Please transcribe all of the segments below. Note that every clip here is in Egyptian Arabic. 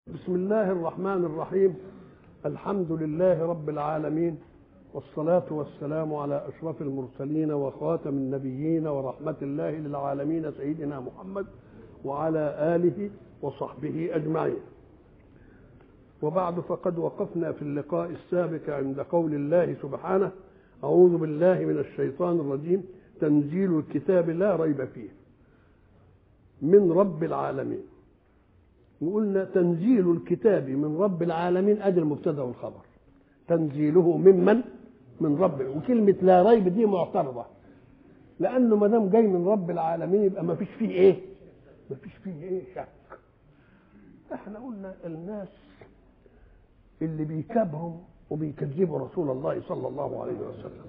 بسم الله الرحمن الرحيم الحمد لله رب العالمين والصلاة والسلام على أشرف المرسلين وخاتم النبيين ورحمة الله للعالمين سيدنا محمد وعلى آله وصحبه أجمعين وبعد فقد وقفنا في اللقاء السابق عند قول الله سبحانه أعوذ بالله من الشيطان الرجيم تنزيل الكتاب لا ريب فيه من رب العالمين وقلنا تنزيل الكتاب من رب العالمين ادي المبتدا والخبر تنزيله ممن من رب وكلمه لا ريب دي معترضه لانه ما دام جاي من رب العالمين يبقى ما فيش فيه ايه ما فيش فيه ايه شك احنا قلنا الناس اللي بيكابهم وبيكذبوا رسول الله صلى الله عليه وسلم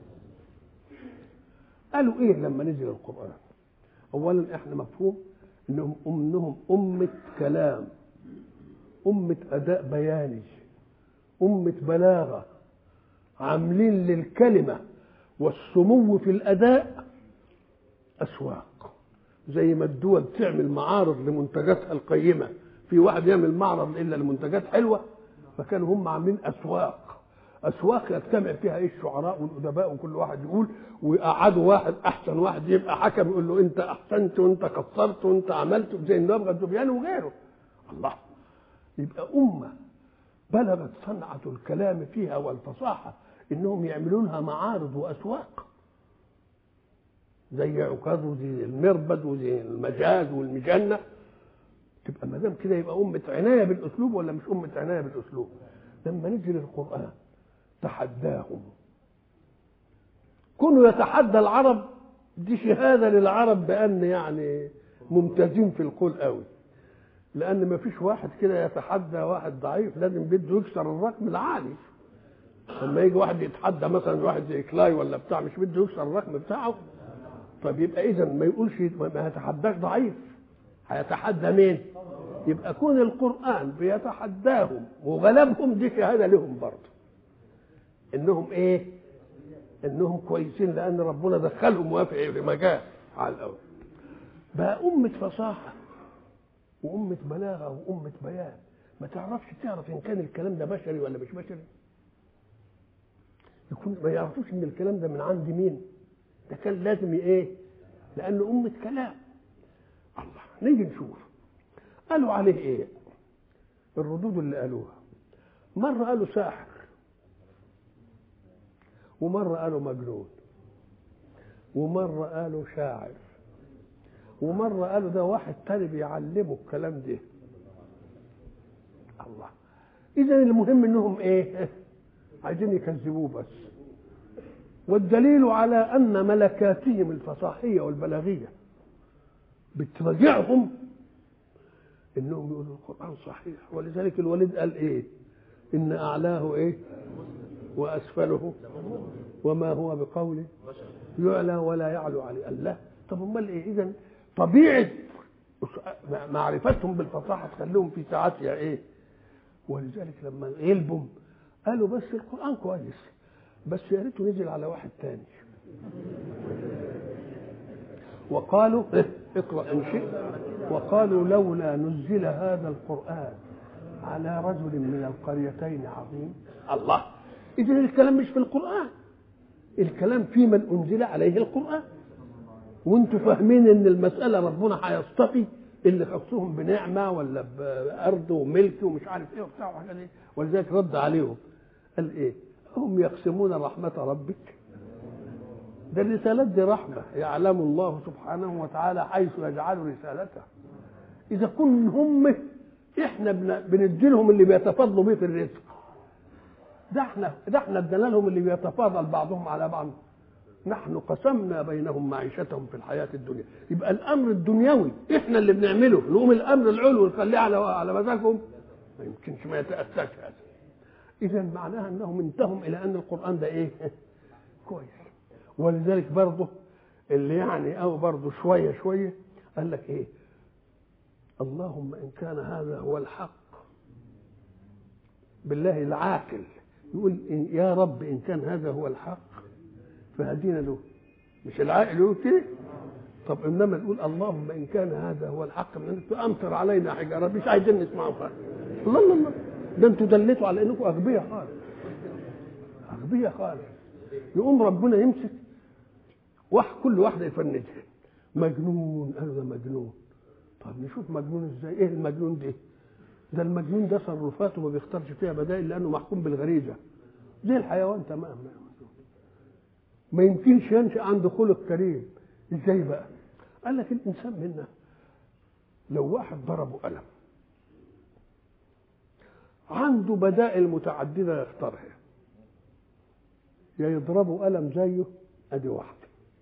قالوا ايه لما نزل القران اولا احنا مفهوم انهم انهم امه كلام امه اداء بياني امه بلاغه عاملين للكلمه والسمو في الاداء اسواق زي ما الدول تعمل معارض لمنتجاتها القيمه في واحد يعمل معرض الا لمنتجات حلوه فكانوا هم عاملين اسواق اسواق يجتمع فيها ايه الشعراء والادباء وكل واحد يقول ويقعدوا واحد احسن واحد يبقى حكم يقول له انت احسنت وانت قصرت وانت عملت زي النبغه الذبيان وغيره الله يبقى امه بلغت صنعه الكلام فيها والفصاحه انهم يعملونها معارض واسواق زي عكاظ وزي المربد وزي المجاز والمجنه تبقى ما دام كده يبقى امه عنايه بالاسلوب ولا مش امه عنايه بالاسلوب لما نزل القران تحداهم كونوا يتحدى العرب دي شهادة للعرب بأن يعني ممتازين في القول قوي لأن ما فيش واحد كده يتحدى واحد ضعيف لازم بده يكسر الرقم العالي لما يجي واحد يتحدى مثلا واحد زي كلاي ولا بتاع مش بده يكسر الرقم بتاعه طب يبقى إذا ما يقولش ما يتحداش ضعيف هيتحدى مين؟ يبقى كون القرآن بيتحداهم وغلبهم دي شهادة لهم برضه انهم ايه انهم كويسين لان ربنا دخلهم وافق في مجال على الاول بقى أمة فصاحة وأمة بلاغة وأمة بيان ما تعرفش تعرف إن كان الكلام ده بشري ولا مش بشري يكون ما يعرفوش إن الكلام ده من عند مين ده كان لازم إيه لأنه أمة كلام الله نيجي نشوف قالوا عليه إيه الردود اللي قالوها مرة قالوا ساحر ومرة قالوا مجنون ومرة قالوا شاعر ومرة قالوا ده واحد تاني بيعلمه الكلام ده الله إذا المهم إنهم إيه؟ عايزين يكذبوه بس والدليل على أن ملكاتهم الفصاحية والبلاغية بترجعهم إنهم يقولوا القرآن صحيح ولذلك الوليد قال إيه؟ إن أعلاه إيه؟ واسفله وما هو بقول يعلى ولا يعلو عليه الله طب امال ايه اذا طبيعه معرفتهم بالفصاحه تخليهم في ساعتها ايه ولذلك لما يلبم قالوا بس القران كويس بس يا ريته نزل على واحد تاني وقالوا اقرا ان شئت وقالوا لولا نزل هذا القران على رجل من القريتين عظيم الله إذا الكلام مش في القرآن الكلام في من أنزل عليه القرآن وانتم فاهمين ان المسألة ربنا هيصطفي اللي خصهم بنعمة ولا بأرض وملك ومش عارف ايه وبتاع وحاجات ايه ولذلك رد عليهم قال ايه هم يقسمون رحمة ربك ده الرسالات دي رحمة يعلم الله سبحانه وتعالى حيث يجعل رسالته إذا كن هم احنا بنديلهم اللي بيتفضلوا بيه في الرزق ده احنا ده احنا ادينا لهم اللي بيتفاضل بعضهم على بعض نحن قسمنا بينهم معيشتهم في الحياه الدنيا يبقى الامر الدنيوي احنا اللي بنعمله نقوم الامر العلوي نخليه على على مزاجهم ما يمكنش ما يتاتاش هذا اذا معناها انهم انتهوا الى ان القران ده ايه كويس ولذلك برضه اللي يعني او برضه شويه شويه قال لك ايه اللهم ان كان هذا هو الحق بالله العاقل يقول إن يا رب ان كان هذا هو الحق فهدينا له مش العاقل يقول كده طب انما نقول اللهم ان كان هذا هو الحق من عندك فامطر علينا حجاره مش عايزين نسمعه خالص الله الله الله ده انتوا دلتوا على انكم اغبياء خالص اغبياء خالص يقوم ربنا يمسك واحد كل واحده يفندها مجنون قالوا ده مجنون طب نشوف مجنون ازاي ايه المجنون ده ده المجنون ده تصرفاته ما بيختارش فيها بدائل لانه محكوم بالغريزه زي الحيوان تمام ما يمكنش ينشا عنده خلق كريم ازاي بقى قال لك الانسان منا لو واحد ضربه قلم عنده بدائل متعدده يختارها يا يضربه قلم زيه ادي واحده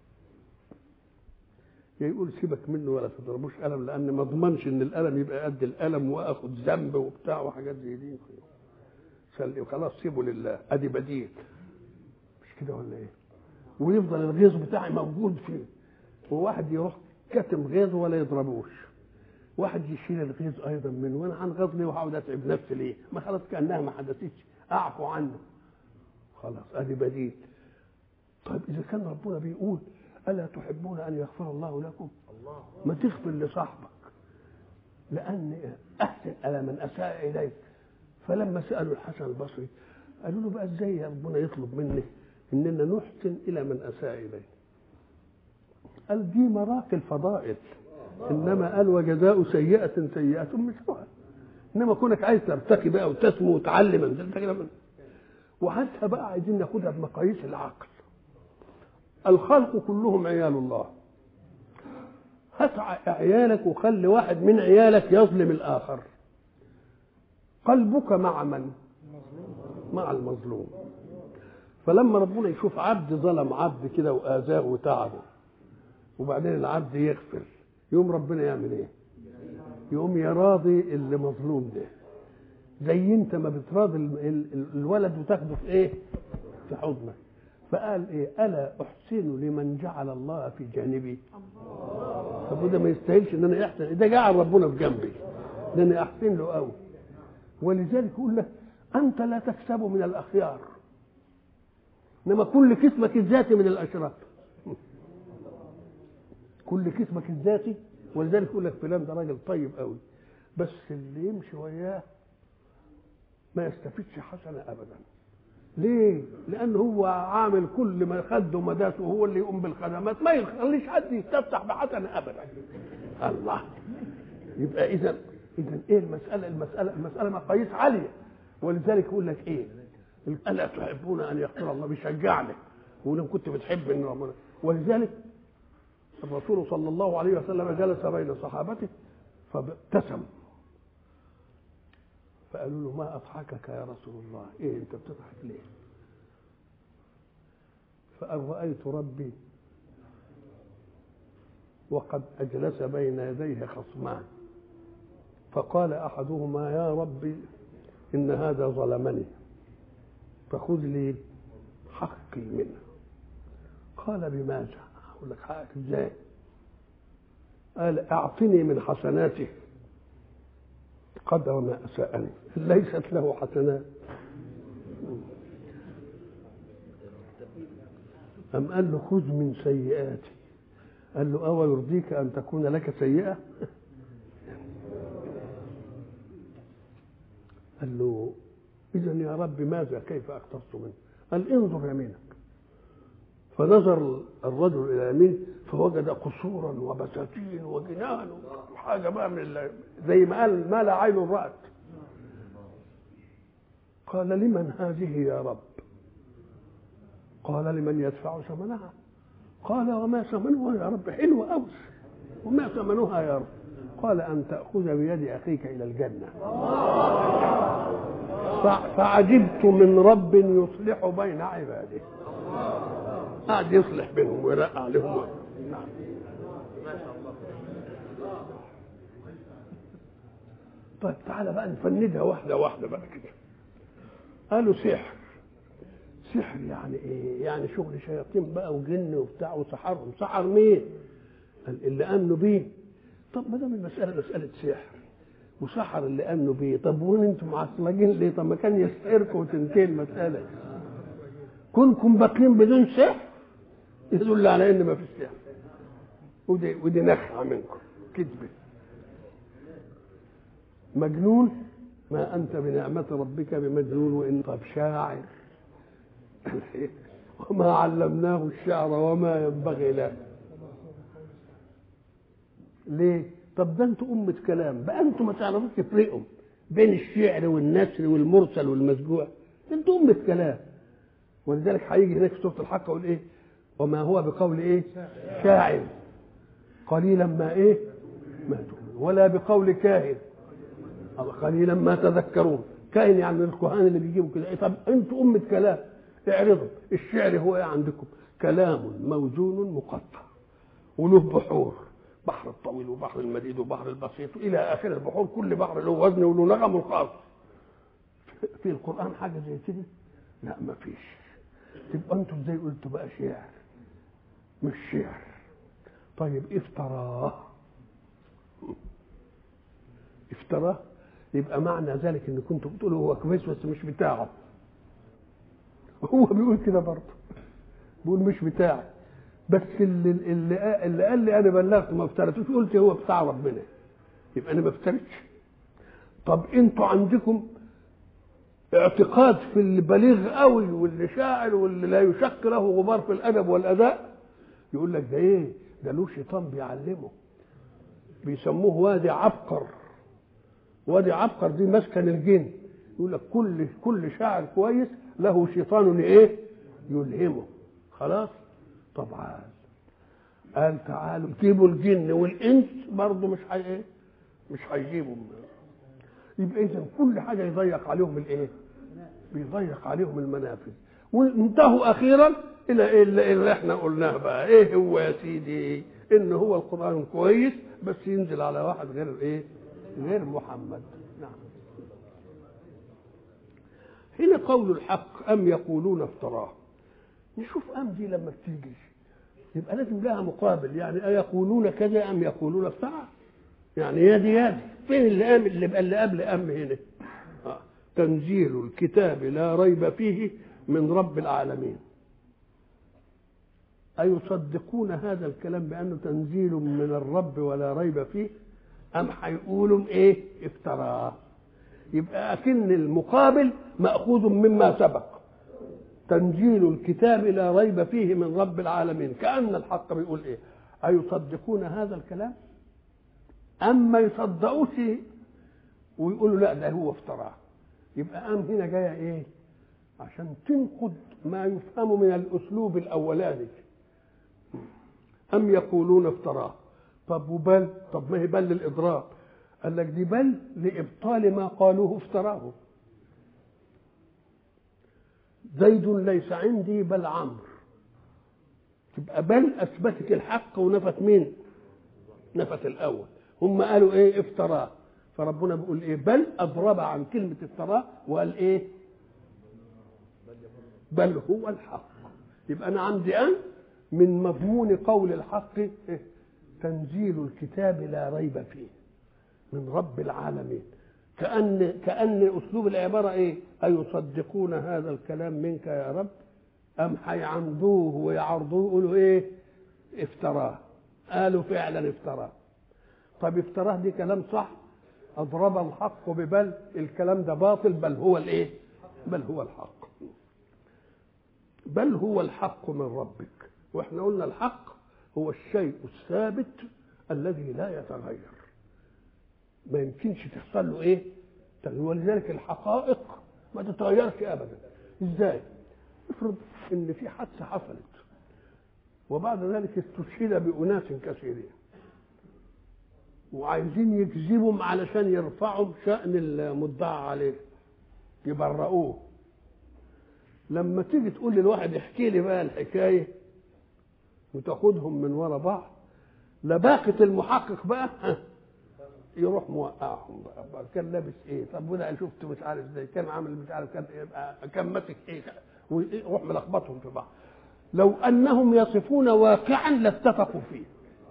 يا يقول سيبك منه ولا تضربوش قلم لان ما اضمنش ان القلم يبقى قد القلم واخد ذنب وبتاع وحاجات زي دي سلي وخلاص سيبه لله ادي بديل مش كده ولا ايه ويفضل الغيظ بتاعي موجود فيه وواحد يروح كاتم غيظه ولا يضربوش واحد يشيل الغيظ ايضا منه وانا هنغض ليه وهقعد اتعب نفسي ليه ما خلاص كانها ما حدثتش اعفو عنه خلاص ادي بديل طيب اذا كان ربنا بيقول الا تحبون ان يغفر الله لكم ما تغفر لصاحبك لان احسن الى من اساء اليك فلما سالوا الحسن البصري قالوا له بقى ازاي يا ربنا يطلب مني اننا نحسن الى من اساء اليه قال دي مراقي الفضائل انما قال وجزاء سيئه سيئه مثلها انما كونك عايز ترتقي بقى وتسمو وتعلم انت كده وحتى بقى عايزين ناخدها بمقاييس العقل الخلق كلهم عيال الله هات عيالك وخلي واحد من عيالك يظلم الاخر قلبك مع من مع المظلوم فلما ربنا يشوف عبد ظلم عبد كده واذاه وتعبه وبعدين العبد يغفر يقوم ربنا يعمل ايه يقوم يراضي اللي مظلوم ده زي انت ما بتراضي الولد وتاخده في ايه في حضنك فقال ايه الا احسن لمن جعل الله في جانبي طب وده ما يستاهلش ان انا احسن ده جعل ربنا في جنبي ده انا احسن له قوي ولذلك يقول لك انت لا تكسب من الاخيار انما كل كسبك الذاتي من الاشرار كل كسبك الذاتي ولذلك يقول لك فلان ده راجل طيب قوي بس اللي يمشي وياه ما يستفيدش حسنه ابدا ليه؟ لأن هو عامل كل ما خده مداسه وهو اللي يقوم بالخدمات ما يخليش حد يستفتح بحسنة أبدا. الله يبقى إذا إذا إيه المسألة؟ المسألة المسألة مقاييس عالية ولذلك يقول لك إيه؟ ألا تحبون أن يغفر الله بيشجعني ولو كنت بتحب إن ربنا ولذلك الرسول صلى الله عليه وسلم جلس بين صحابته فابتسم فقالوا له ما أضحكك يا رسول الله إيه أنت بتضحك ليه فقال رأيت ربي وقد أجلس بين يديه خصمان فقال أحدهما يا ربي إن هذا ظلمني فخذ لي حقي منه قال بماذا أقول لك حقك إزاي قال أعطني من حسناته قدر ما أساءني ليست له حسنات أم قال له خذ من سيئاتي قال له أو يرضيك أن تكون لك سيئة قال له إذا يا رب ماذا كيف أقتص منه قال انظر يمينك فنظر الرجل إلى يمينه فوجد قصورا وبساتين وجنان وحاجة بقى من زي ما قال ما لا عين رأت قال لمن هذه يا رب قال لمن يدفع ثمنها قال وما ثمنها يا رب حلو أوس وما ثمنها يا رب قال أن تأخذ بيد أخيك إلى الجنة فعجبت من رب يصلح بين عباده قاعد يصلح بينهم ويرقع عليهم نعم طيب تعالى بقى نفندها واحدة واحدة بقى كده قالوا سحر سحر يعني ايه يعني شغل شياطين بقى وجن وبتاع وسحرهم سحر مين اللي امنوا بيه طب ما دام المساله مساله سحر وسحر اللي امنوا بيه طب وين انتم معصلجين ليه طب ما كان يسحركم وتنتهي المساله كونكم باقيين بدون سحر يدل على ان ما فيش سحر ودي ودي نخعه منكم كذبه مجنون ما انت بنعمه ربك بمجنون وان طب شاعر وما علمناه الشعر وما ينبغي له ليه طب ده انتوا أمة كلام بقى انتوا ما تعرفوش تفرقوا بين الشعر والنثر والمرسل والمسجوع انتوا أمة كلام ولذلك هيجي هناك في سورة الحق يقول ايه وما هو بقول ايه شاعر قليلا ما ايه ما تؤمن ولا بقول كاهن قليلا ما تذكرون كاهن يعني الكهان اللي بيجيبوا كده إيه طب انتوا أمة كلام اعرضوا الشعر هو ايه عندكم كلام موزون مقطع وله بحور بحر الطويل وبحر المديد وبحر البسيط الى اخر البحور كل بحر له وزن وله نغم الخاص في القران حاجه زي كده لا ما فيش تبقى انتوا ازاي قلتوا بقى شعر مش شعر طيب افتراه افتراه يبقى معنى ذلك ان كنتوا بتقولوا هو كويس بس مش بتاعه هو بيقول كده برضه بيقول مش بتاعي بس اللي اللي, اللي قال لي انا بلغت ما افتريتوش قلت هو بتاع ربنا يبقى انا ما افتريتش طب انتوا عندكم اعتقاد في اللي بليغ قوي واللي شاعر واللي لا يشك له غبار في الادب والاداء يقول لك ده ايه ده له شيطان بيعلمه بيسموه وادي عبقر وادي عبقر دي مسكن الجن يقول لك كل كل شاعر كويس له شيطان ايه يلهمه خلاص طبعا قال تعالوا جيبوا الجن والانس برضه مش حي ايه مش هيجيبوا يبقى اذا كل حاجه يضيق عليهم الايه بيضيق عليهم المنافذ وانتهوا اخيرا الى ايه اللي, اللي احنا قلناه بقى ايه هو يا سيدي ان هو القران كويس بس ينزل على واحد غير ايه غير محمد نعم هنا قول الحق ام يقولون افتراه نشوف ام دي لما بتيجي يبقى لازم لها مقابل يعني أيقولون كذا أم يقولون افترى يعني يا دي يا دي فين اللي أم اللي, اللي قبل أم هنا آه. تنزيل الكتاب لا ريب فيه من رب العالمين أيصدقون هذا الكلام بأنه تنزيل من الرب ولا ريب فيه أم هيقولوا إيه افتراه يبقى أكن المقابل مأخوذ مما سبق تنزيل الكتاب لا ريب فيه من رب العالمين كأن الحق بيقول ايه أيصدقون هذا الكلام أم ما يصدقوش ويقولوا لا ده هو افتراه يبقى أم هنا جاية ايه عشان تنقض ما يفهم من الأسلوب الأولاني أم يقولون افتراه طب وبل طب ما هي بل للإضراب قال لك دي بل لإبطال ما قالوه افتراه زيد ليس عندي بل عمرو تبقى بل اثبتت الحق ونفت مين نفت الاول هم قالوا ايه افتراه فربنا بيقول ايه بل اضرب عن كلمه افتراه وقال ايه بل هو الحق يبقى انا عندي ان من مضمون قول الحق إيه؟ تنزيل الكتاب لا ريب فيه من رب العالمين كأن كأن أسلوب العبارة إيه؟ أيصدقون هذا الكلام منك يا رب؟ أم هيعمدوه ويعرضوه يقولوا إيه؟ افتراه قالوا فعلا افتراه طب افتراه دي كلام صح أضرب الحق ببل الكلام ده باطل بل هو الإيه؟ بل هو الحق بل هو الحق من ربك واحنا قلنا الحق هو الشيء الثابت الذي لا يتغير ما يمكنش تحصل له ايه ولذلك الحقائق ما تتغيرش ابدا ازاي افرض ان في حادثه حصلت وبعد ذلك استشهد باناس كثيرين وعايزين يكذبهم علشان يرفعوا شأن المدعى عليه يبرؤوه لما تيجي تقول للواحد احكي لي بقى الحكايه وتاخدهم من ورا بعض لباقة المحقق بقى يروح موقعهم بقى كان لابس ايه طب وده شفت مش عارف ازاي كان عامل مش عارف كان إيه كان ماسك ايه ويروح ملخبطهم في بعض لو انهم يصفون واقعا لاتفقوا فيه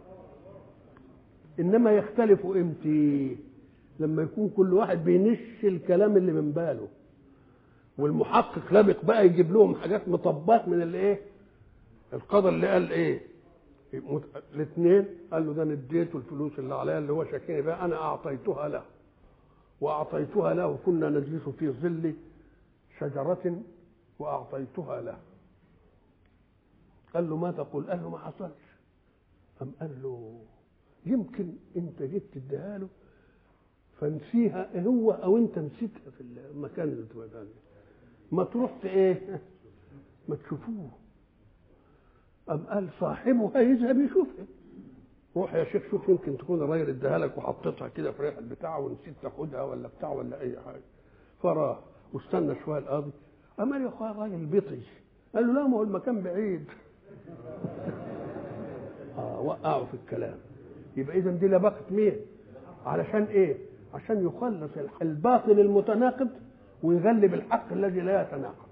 انما يختلفوا امتى لما يكون كل واحد بينش الكلام اللي من باله والمحقق لابق بقى يجيب لهم حاجات مطبات من الايه القدر اللي قال ايه الاثنين قال له ده انا اديته الفلوس اللي عليا اللي هو شاكيني بقى انا اعطيتها له واعطيتها له وكنا نجلس في ظل شجره واعطيتها له قال له ما تقول قال له ما حصلش أم قال له يمكن انت جيت تديها له فنسيها هو او انت نسيتها في المكان اللي تودعني ما تروح ايه ما تشوفوه أم قال صاحبه هيذهب يشوفها روح يا شيخ شوف يمكن تكون الراجل اداها لك وحطيتها كده في ريحه بتاعه ونسيت تاخدها ولا بتاع ولا اي حاجه فراح واستنى شويه القاضي قام قال يا اخويا الراجل بيطي قال له لا ما هو المكان بعيد اه وقعوا في الكلام يبقى اذا دي لبقت مين علشان ايه عشان يخلص الباطل المتناقض ويغلب الحق الذي لا يتناقض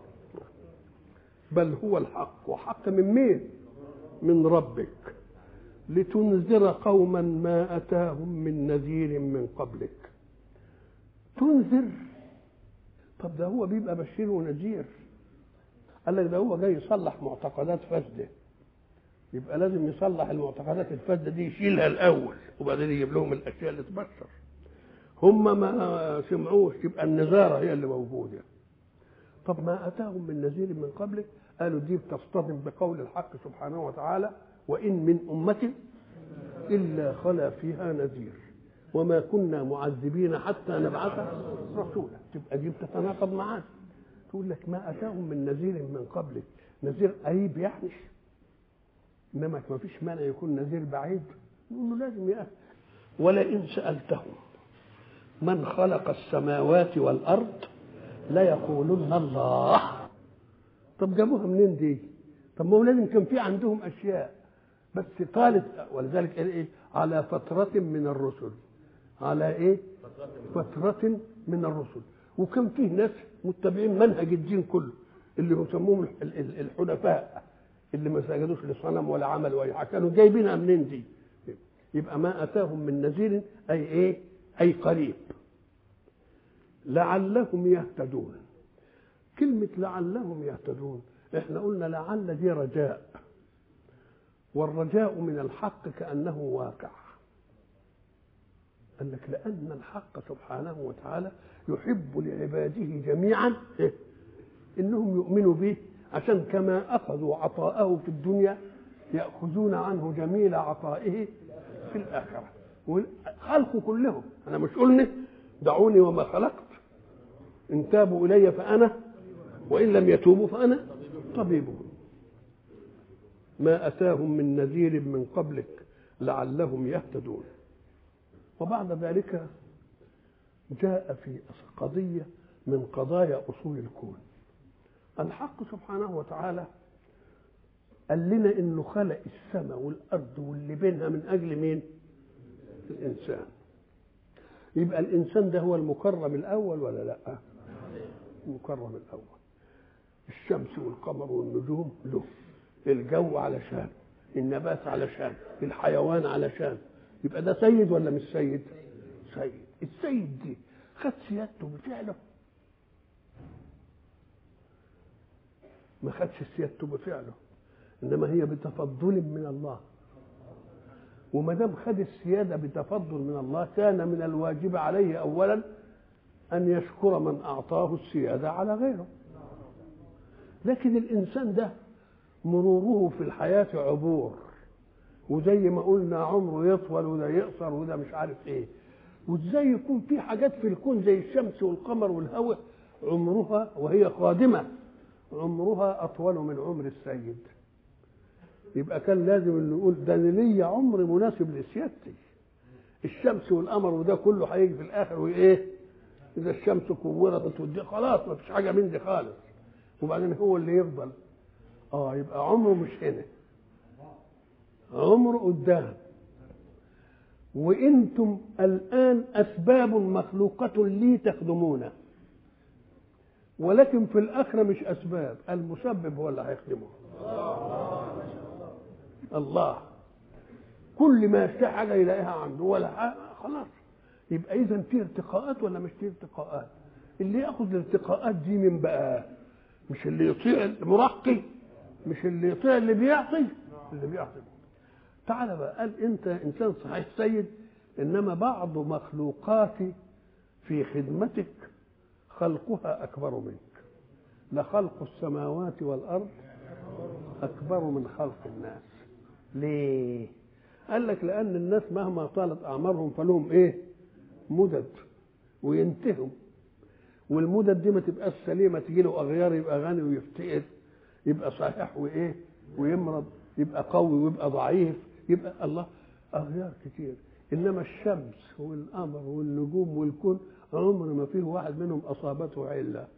بل هو الحق وحق من مين من ربك لتنذر قوما ما اتاهم من نذير من قبلك تنذر طب ده هو بيبقى بشير ونذير قال لك ده هو جاي يصلح معتقدات فاسده يبقى لازم يصلح المعتقدات الفاسده دي يشيلها الاول وبعدين يجيب لهم الاشياء اللي تبشر هم ما سمعوش يبقى النذاره هي اللي موجوده طب ما اتاهم من نذير من قبلك قالوا دي بتصطدم بقول الحق سبحانه وتعالى وان من امه الا خلا فيها نذير وما كنا معذبين حتى نبعث رسولا تبقى دي بتتناقض معانا تقول لك ما اتاهم من نذير من قبلك نذير قريب يعني انما ما فيش مانع يكون نذير بعيد نقول له لازم يأتي ولئن سالتهم من خلق السماوات والارض ليقولن الله طب جابوها منين دي طب ما هو لازم كان في عندهم اشياء بس طالت ولذلك قال ايه على فترة من الرسل على ايه فترة من الرسل وكان فيه ناس متبعين منهج الدين كله اللي يسموهم الحنفاء اللي ما سجدوش لصنم ولا عملوا اي حاجه كانوا جايبينها منين دي يبقى ما اتاهم من نذير اي ايه اي قريب لعلهم يهتدون كلمة لعلهم يهتدون احنا قلنا لعل دي رجاء والرجاء من الحق كأنه واقع قال لك لأن الحق سبحانه وتعالى يحب لعباده جميعا إيه؟ إنهم يؤمنوا به عشان كما أخذوا عطاءه في الدنيا يأخذون عنه جميل عطائه في الآخرة خلقوا كلهم أنا مش قلنا دعوني وما خلقت إن تابوا إلي فأنا وإن لم يتوبوا فأنا طبيبهم ما أتاهم من نذير من قبلك لعلهم يهتدون وبعد ذلك جاء في قضية من قضايا أصول الكون الحق سبحانه وتعالى قال لنا انه خلق السماء والارض واللي بينها من اجل مين الانسان يبقى الانسان ده هو المكرم الاول ولا لا المكرم الاول الشمس والقمر والنجوم له الجو علشان النبات علشان الحيوان علشان يبقى ده سيد ولا مش سيد سيد السيد دي خد سيادته بفعله ما خدش سيادته بفعله انما هي بتفضل من الله وما دام خد السياده بتفضل من الله كان من الواجب عليه اولا ان يشكر من اعطاه السياده على غيره لكن الانسان ده مروره في الحياه عبور وزي ما قلنا عمره يطول وده يقصر وده مش عارف ايه وازاي يكون في حاجات في الكون زي الشمس والقمر والهواء عمرها وهي قادمه عمرها اطول من عمر السيد يبقى كان لازم انه يقول ده لي عمر مناسب لسيادتي الشمس والقمر وده كله هيجي في الاخر وايه اذا الشمس كورت ودي خلاص ما فيش حاجه من دي خالص وبعدين هو اللي يفضل اه يبقى عمره مش هنا عمره قدام وانتم الان اسباب مخلوقه لي تخدمونه ولكن في الاخره مش اسباب المسبب هو اللي هيخدمه الله كل ما يشتهي حاجه يلاقيها عنده ولا حاجة خلاص يبقى اذا في ارتقاءات ولا مش في ارتقاءات اللي ياخذ الارتقاءات دي من بقى مش اللي يطيع المرقي مش اللي يطيع اللي بيعطي اللي بيعطي تعالى بقى قال انت انسان صحيح سيد انما بعض مخلوقاتي في خدمتك خلقها اكبر منك لخلق السماوات والارض اكبر من خلق الناس ليه قال لك لان الناس مهما طالت اعمارهم فلهم ايه مدد وينتهوا والمدد دي ما تبقاش سليمه تجي له اغيار يبقى غني ويفتقر يبقى صحيح وايه ويمرض يبقى قوي ويبقى ضعيف يبقى الله اغيار كتير انما الشمس والقمر والنجوم والكون عمر ما فيه واحد منهم اصابته عله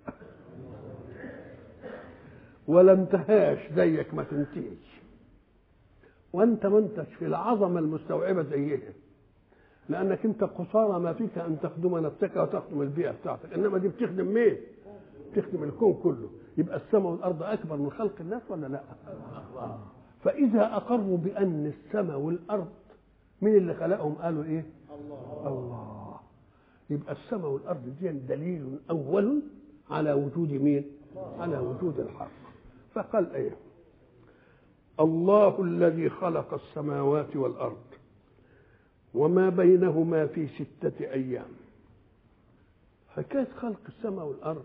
ولا انتهاش زيك ما تنتهيش وانت ما انتش في العظمه المستوعبه زيهم لانك انت قصارى ما فيك ان تخدم نفسك وتخدم البيئه بتاعتك انما دي بتخدم مين بتخدم الكون كله يبقى السماء والارض اكبر من خلق الناس ولا لا فاذا اقروا بان السماء والارض مين اللي خلقهم قالوا ايه الله الله يبقى السماء والارض دي دليل اول على وجود مين على وجود الحق فقال ايه الله الذي خلق السماوات والارض وما بينهما في ستة أيام حكاية خلق السماء والأرض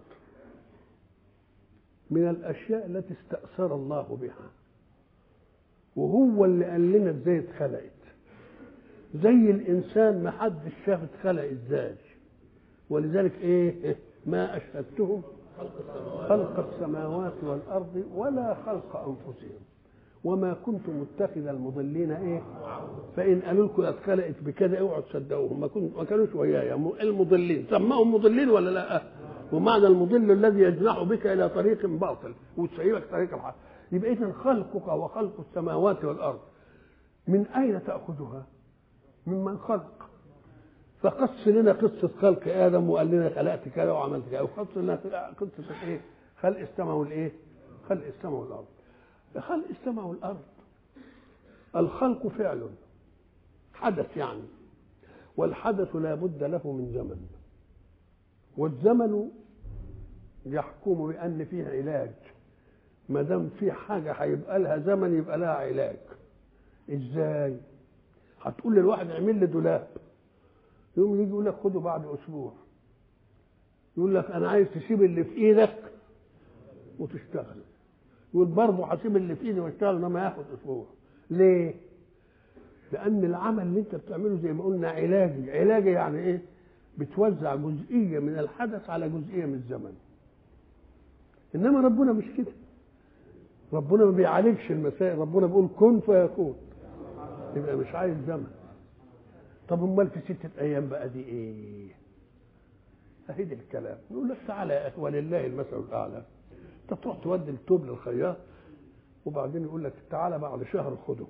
من الأشياء التي استأثر الله بها وهو اللي قال لنا ازاي اتخلقت زي الإنسان ما حدش شاف اتخلق ازاي ولذلك ايه ما أشهدتهم خلق السماوات والأرض ولا خلق أنفسهم وما كنت متخذ المضلين ايه فان قالوا لكم اتخلقت بكذا اوعوا تصدقوهم ما كنت ما كانوش ويايا المضلين سماهم مضلين ولا لا ومعنى المضل الذي يجنح بك الى طريق باطل وتسيبك طريق الحق يبقى اذا خلقك وخلق السماوات والارض من اين تاخذها ممن خلق فقص لنا قصه خلق ادم وقال لنا خلقت كذا وعملت كذا وقص لنا قصه ايه خلق السماء والايه خلق السماء والارض خلق السماء والارض الخلق فعل حدث يعني والحدث لا بد له من زمن والزمن يحكم بان فيه علاج ما دام في حاجه هيبقى لها زمن يبقى لها علاج ازاي هتقول للواحد اعمل لي دولاب يوم يجي يقول لك خده بعد اسبوع يقول لك انا عايز تسيب اللي في ايدك وتشتغل يقول برضه هسيب اللي في ايدي واشتغل انما ياخد اسبوع ليه؟ لان العمل اللي انت بتعمله زي ما قلنا علاجي علاجي يعني ايه؟ بتوزع جزئيه من الحدث على جزئيه من الزمن انما ربنا مش كده ربنا ما بيعالجش المسائل ربنا بيقول كن فيكون يبقى مش عايز زمن طب امال في ستة ايام بقى دي ايه اهي دي الكلام يقول لك تعالى يا اخي ولله المثل الاعلى انت تروح تودي التوب للخياط وبعدين يقول لك تعالى بعد شهر خده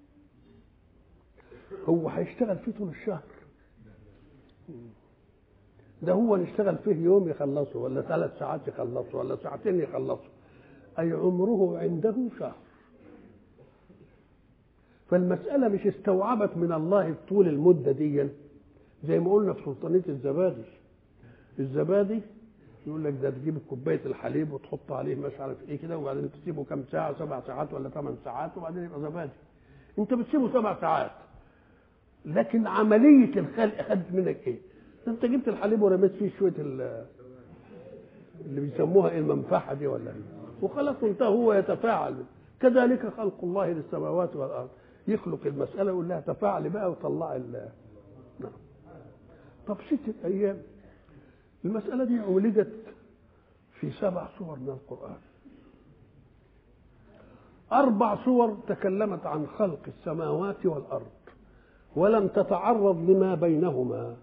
هو هيشتغل فيه طول الشهر ده هو نشتغل فيه يوم يخلصه ولا ثلاث ساعات يخلصه ولا ساعتين يخلصه أي عمره عنده شهر فالمسألة مش استوعبت من الله طول المدة دي زي ما قلنا في سلطانية الزبادي الزبادي يقول لك ده تجيب كوباية الحليب وتحط عليه مش عارف ايه كده وبعدين تسيبه كام ساعة سبع ساعات ولا ثمان ساعات وبعدين يبقى زبادي انت بتسيبه سبع ساعات لكن عملية الخلق خدت منك ايه؟ انت جبت الحليب ورميت فيه شوية اللي بيسموها ايه المنفعة دي ولا ايه؟ وخلاص انتهى هو يتفاعل كذلك خلق الله للسماوات والارض يخلق المسألة ويقول لها تفاعلي بقى وطلعي ال نعم طب ستة أيام المسألة دي ولدت في سبع سور من القرآن أربع سور تكلمت عن خلق السماوات والأرض ولم تتعرض لما بينهما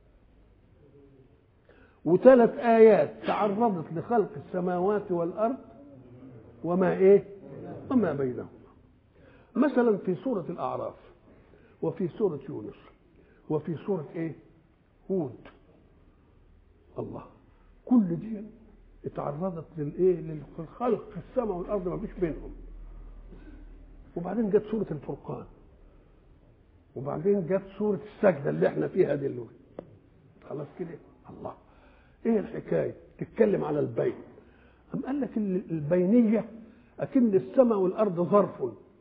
وثلاث آيات تعرضت لخلق السماوات والأرض وما إيه وما بينهما مثلا في سورة الأعراف وفي سورة يونس وفي سورة إيه هود الله كل دي اتعرضت للايه للخلق في السماء والارض ما فيش بينهم وبعدين جت سوره الفرقان وبعدين جت سوره السجده اللي احنا فيها دلوقتي خلاص كده الله ايه الحكايه تتكلم على البين أم قال لك البينيه اكن السماء والارض ظرف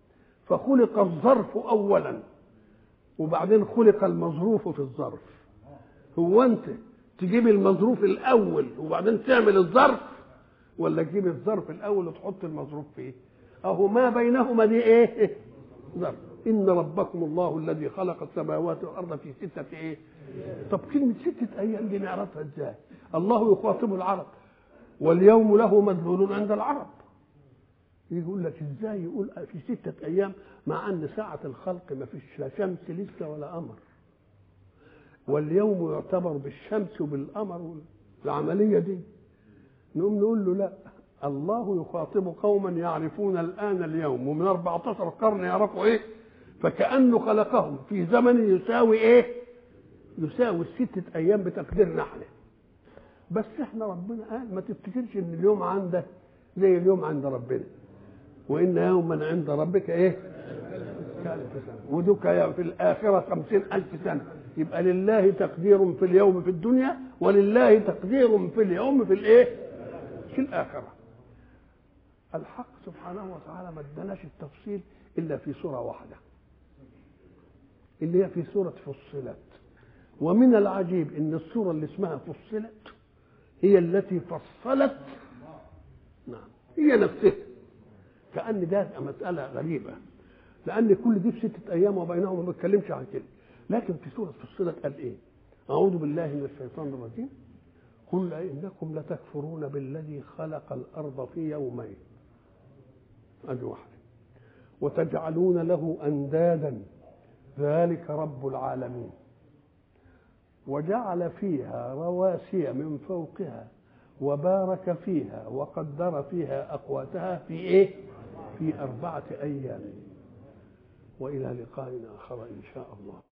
فخلق الظرف اولا وبعدين خلق المظروف في الظرف هو انت تجيب المظروف الاول وبعدين تعمل الظرف ولا تجيب الظرف الاول وتحط المظروف فيه اهو ما بينهما دي ايه ظرف ان ربكم الله الذي خلق السماوات والارض في سته ايه طب كلمه سته ايام دي نعرفها ازاي الله يخاطب العرب واليوم له مدلول عند العرب يقول لك ازاي يقول في ستة أيام مع أن ساعة الخلق ما فيش لا شمس لسه ولا قمر واليوم يعتبر بالشمس وبالقمر العملية دي نقوم نقول له لا الله يخاطب قوما يعرفون الآن اليوم ومن 14 قرن يعرفوا إيه فكأنه خلقهم في زمن يساوي إيه يساوي الستة أيام بتقديرنا احنا بس احنا ربنا قال ما تفتكرش ان اليوم عندك زي اليوم عند ربنا وإن يوما عند ربك إيه كألف سنة ودك في الآخرة خمسين ألف سنة يبقى لله تقدير في اليوم في الدنيا ولله تقدير في اليوم في الإيه في الآخرة الحق سبحانه وتعالى ما اداناش التفصيل إلا في سورة واحدة اللي هي في سورة فصلت ومن العجيب ان السورة اللي اسمها فصلت هي التي فصلت نعم هي نفسها كأن ده مسألة غريبة لأن كل دي في ستة أيام وبينهم ما بيتكلمش عن كده لكن في سورة فصلت قال إيه؟ أعوذ بالله من الشيطان الرجيم قل إنكم لتكفرون بالذي خلق الأرض في يومين أدي واحدة وتجعلون له أندادا ذلك رب العالمين وجعل فيها رواسي من فوقها وبارك فيها وقدر فيها أقواتها في إيه؟ في أربعة أيام وإلى لقاء آخر إن شاء الله